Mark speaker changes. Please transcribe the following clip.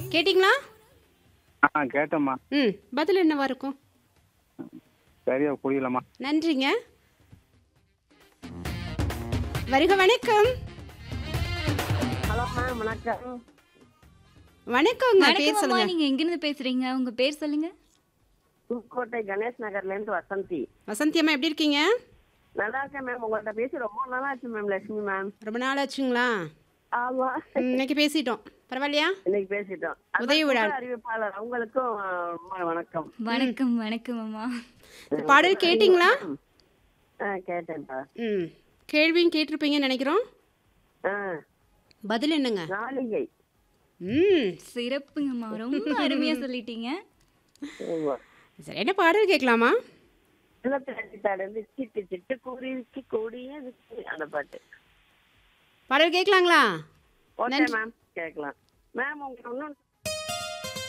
Speaker 1: கேட்டிங்களா
Speaker 2: ஆ கேட்டேம்மா
Speaker 1: ம் பதில் என்னவா இருக்கும்
Speaker 2: சரியா புரியலம்மா
Speaker 1: நன்றிங்க வருக வணக்கம்
Speaker 3: ஹலோ மேம் வணக்கம்
Speaker 1: வணக்கங்க பேர்
Speaker 4: வணக்கம் அம்மா
Speaker 1: சொல்லுங்க
Speaker 4: நீங்க எங்க இருந்து பேசுறீங்க உங்க பேர் சொல்லுங்க
Speaker 3: புதுக்கோட்டை கணேஷ் நகர்ல இருந்து வசந்தி
Speaker 1: வசந்தி அம்மா எப்படி இருக்கீங்க
Speaker 3: நல்லா இருக்கேன் மேம் உங்கள்ட்ட பேசி ரொம்ப நாளா ஆச்சு மேம் லட்சுமி மேம்
Speaker 1: ரொம்ப நாள் ஆச்சுங்களா
Speaker 3: ஆமா
Speaker 1: ம், இன்னைக்கு பேசிட்டோம் பரவாயில்லையா
Speaker 3: இன்னைக்கு பேசிட்டோம் அது
Speaker 1: உதவி விழா.
Speaker 3: புது அறிவிப்பாளர் அவங்களுக்கும் ரொம்ப வணக்கம்
Speaker 4: வணக்கம் வணக்கம் அம்மா
Speaker 1: பாடல் கேட்டிங்களா
Speaker 3: ஆ கேட்டேன்ப்பா
Speaker 1: ம் கேள்வியும் கேட்டிருப்பீங்கன்னு நினைக்கிறோம்
Speaker 3: ஆ
Speaker 1: பதில் என்னங்க
Speaker 3: நாளிகை
Speaker 1: ம்
Speaker 4: சிறப்புங்கம்மா ரொம்ப அருமையா சொல்லிட்டீங்க
Speaker 3: ஆமா
Speaker 1: சரி என்ன பாடல் கேட்கலாமா
Speaker 3: இல்லத்தாடு வந்து சிட்டு சிட்டு கூறிக்கு கூடிய அந்த பாட்டு
Speaker 1: பாடல் கேட்கலாங்களா
Speaker 3: ஓகே மேம் கேட்கலாம் மேம் உங்களுக்கு இன்னொன்று